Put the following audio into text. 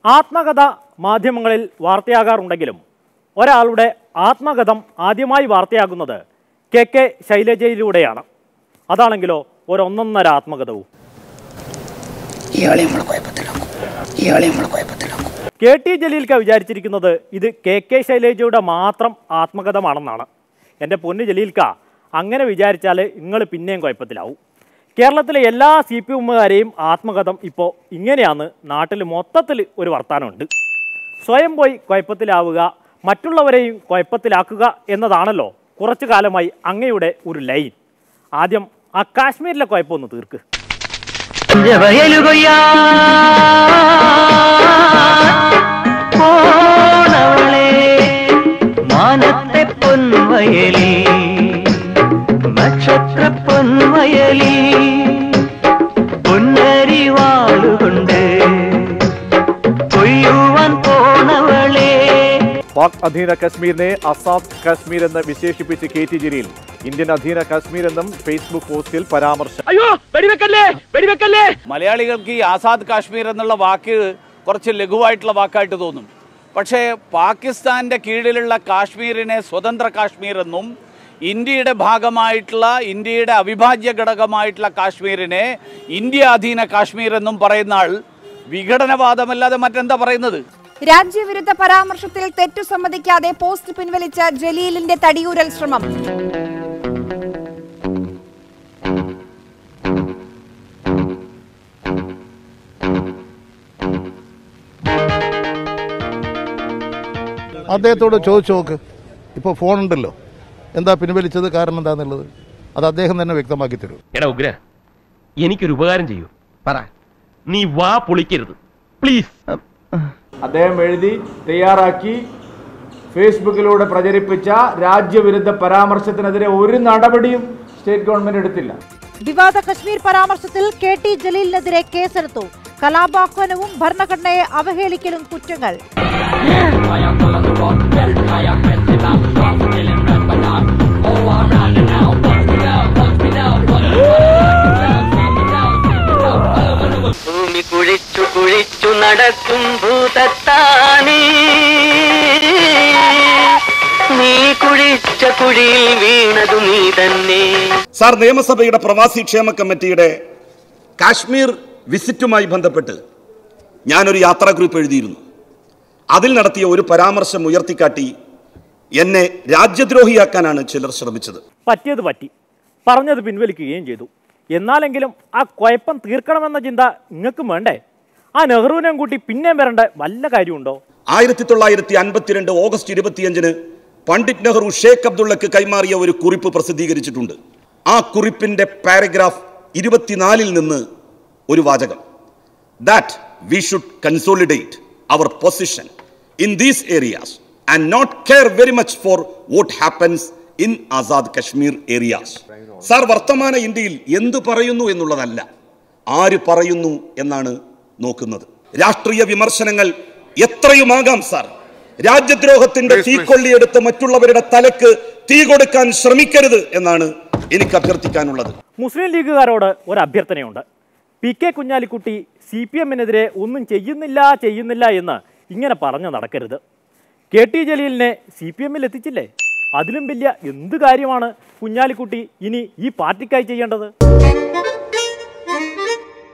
ആത്മകഥ മാധ്യമങ്ങളിൽ വാർത്തയാകാറുണ്ടെങ്കിലും ഒരാളുടെ ആത്മകഥം ആദ്യമായി വാർത്തയാകുന്നത് കെ കെ ശൈലജയിലൂടെയാണ് അതാണെങ്കിലോ ഒരൊന്നൊന്നര ആത്മകഥവും ഇയാളെ നമ്മൾ കുഴപ്പത്തിലാക്കും ഇയാളെ നമ്മൾ കുഴപ്പത്തിലാക്കും കെ ടി ജലീൽക്ക വിചാരിച്ചിരിക്കുന്നത് ഇത് കെ കെ ശൈലജയുടെ മാത്രം ആത്മകഥമാണെന്നാണ് എൻ്റെ പൊന്ന് ജലീൽക്ക അങ്ങനെ വിചാരിച്ചാൽ നിങ്ങൾ പിന്നെയും കുഴപ്പത്തിലാവും കേരളത്തിലെ എല്ലാ സി പി എമ്മുകാരെയും ആത്മകഥം ഇപ്പോൾ ഇങ്ങനെയാണ് നാട്ടിൽ മൊത്തത്തിൽ ഒരു വർത്തമാനമുണ്ട് സ്വയം പോയി കുഴപ്പത്തിലാവുക മറ്റുള്ളവരെയും കുഴപ്പത്തിലാക്കുക എന്നതാണല്ലോ കുറച്ചു കാലമായി അങ്ങയുടെ ഒരു ലൈൻ ആദ്യം ആ കാശ്മീരിലെ കുഴപ്പമൊന്ന് തീർക്ക് വയലുകൊയ്യാ പോണവളെ മാനത്തെ പൊൻവയലി നക്ഷത്ര പൊൻവയലി പൊന്നരിവാളുകൊണ്ട് കൊയ്യുവാൻ പോണവളെ പാക് അധീന കശ്മീരിനെ അസാദ് കശ്മീർ എന്ന് വിശേഷിപ്പിച്ച് കെ ടി ജലീൽ ഇന്ത്യൻ അധീന കശ്മീർ എന്നും ഫേസ്ബുക്ക് പോസ്റ്റിൽ പരാമർശം മലയാളികൾക്ക് ഈ ആസാദ് കാശ്മീർ എന്നുള്ള വാക്ക് കുറച്ച് ലഘുവായിട്ടുള്ള വാക്കായിട്ട് തോന്നും പക്ഷേ പാകിസ്ഥാന്റെ കീഴിലുള്ള കാശ്മീരിനെ സ്വതന്ത്ര കാശ്മീർ എന്നും ഇന്ത്യയുടെ ഭാഗമായിട്ടുള്ള ഇന്ത്യയുടെ അവിഭാജ്യ ഘടകമായിട്ടുള്ള കാശ്മീരിനെ ഇന്ത്യ അധീന കാശ്മീർ എന്നും പറയുന്ന ആൾ വിഘടനവാദമല്ലാതെ മറ്റെന്താ പറയുന്നത് രാജ്യവിരുദ്ധ പരാമർശത്തിൽ തെറ്റു സമ്മതിക്കാതെ പോസ്റ്റ് പിൻവലിച്ച ജലീലിന്റെ തടിയൂരൽ ശ്രമം അദ്ദേഹത്തോട് ചോദിച്ചു നോക്ക് ഇപ്പോൾ ഫോണുണ്ടല്ലോ എന്താ പിൻവലിച്ചത് കാരണം എന്താണെന്നുള്ളത് അത് അദ്ദേഹം തന്നെ വ്യക്തമാക്കി തരും എടാ ഉഗ്ര എനിക്കൊരു ഉപകാരം ചെയ്യൂ പറ നീ വാ പൊളിക്കരുത് പ്ലീസ് അദ്ദേഹം എഴുതി തയ്യാറാക്കി ഫേസ്ബുക്കിലൂടെ പ്രചരിപ്പിച്ച രാജ്യവിരുദ്ധ പരാമർശത്തിനെതിരെ ഒരു നടപടിയും സ്റ്റേറ്റ് ഗവൺമെന്റ് എടുത്തില്ല വിവാദ കശ്മീർ പരാമർശത്തിൽ കെ ടി ജലീലിനെതിരെ കേസെടുത്തു കലാപാഹ്വാനവും ഭരണഘടനയെ അവഹേളിക്കലും കുറ്റങ്ങൾ ഭൂമി കുഴിച്ചു കുഴിച്ചു നടക്കും ഭൂതത്താനീ നീ കുഴിച്ച കുഴിയിൽ വീണതു നീ തന്നെ സാർ നിയമസഭയുടെ പ്രവാസി ക്ഷേമ കമ്മിറ്റിയുടെ കാശ്മീർ വിസിറ്റുമായി ബന്ധപ്പെട്ട് ഞാനൊരു യാത്രാക്കുറിപ്പ് എഴുതിയിരുന്നു അതിൽ നടത്തിയ ഒരു പരാമർശം ഉയർത്തിക്കാട്ടി എന്നെ രാജ്യദ്രോഹിയാക്കാനാണ് ചിലർ ശ്രമിച്ചത് പറ്റിയത് പറ്റി പറഞ്ഞത് പിൻവലിക്കുകയും ചെയ്തു എന്നാലെങ്കിലും ആ കുഴപ്പം തീർക്കണമെന്ന ചിന്ത നിങ്ങൾക്കും വേണ്ടേ ആ നെഹ്റുവിനെയും കൂട്ടി പിന്നെയും വരേണ്ട വല്ല കാര്യമുണ്ടോ ആയിരത്തി തൊള്ളായിരത്തി അൻപത്തിരണ്ട് ഓഗസ്റ്റ് ഇരുപത്തിയഞ്ചിന് പണ്ഡിറ്റ് നെഹ്റു ഷേഖ് അബ്ദുള്ളക്ക് കൈമാറിയ ഒരു കുറിപ്പ് പ്രസിദ്ധീകരിച്ചിട്ടുണ്ട് ആ കുറിപ്പിന്റെ പാരഗ്രാഫ് ഇരുപത്തിനാലിൽ നിന്ന് ഒരു വാചകം that we should consolidate our position in these areas and not care very much for what happens in Azad Kashmir areas sir വർത്തമാന ഇന്ത്യയിൽ എന്തു പറയുന്നു എന്നുള്ളതല്ല ആര് പറയുന്നു എന്നാണ് നോക്കുന്നത് രാഷ്ട്രീയ വിമർശനങ്ങൾ എത്രയുമാകാം സാർ രാജ്യദ്രോഹത്തിന്റെ തീക്കൊള്ളിയെടുത്ത് മറ്റുള്ളവരുടെ തലക്ക് തീ കൊടുക്കാൻ ശ്രമിക്കരുത് എന്നാണ് എനിക്ക് അഭ്യർത്ഥിക്കാനുള്ളത് മുസ്ലിം ലീഗുകാരോട് ഒരു അഭ്യർത്ഥനയുണ്ട് P K Kunhalikutty C P എമ്മിനെതിരെ ഒന്നും ചെയ്യുന്നില്ല ചെയ്യുന്നില്ല എന്ന് ഇങ്ങനെ പറഞ്ഞു നടക്കരുത് കെ ടി ജലീലിനെ സി പി എമ്മിൽ എത്തിച്ചില്ലേ അതിലും വലിയ എന്ത് കാര്യമാണ് കുഞ്ഞാലിക്കുട്ടി ഇനി ഈ പാർട്ടിക്കായി ചെയ്യേണ്ടത്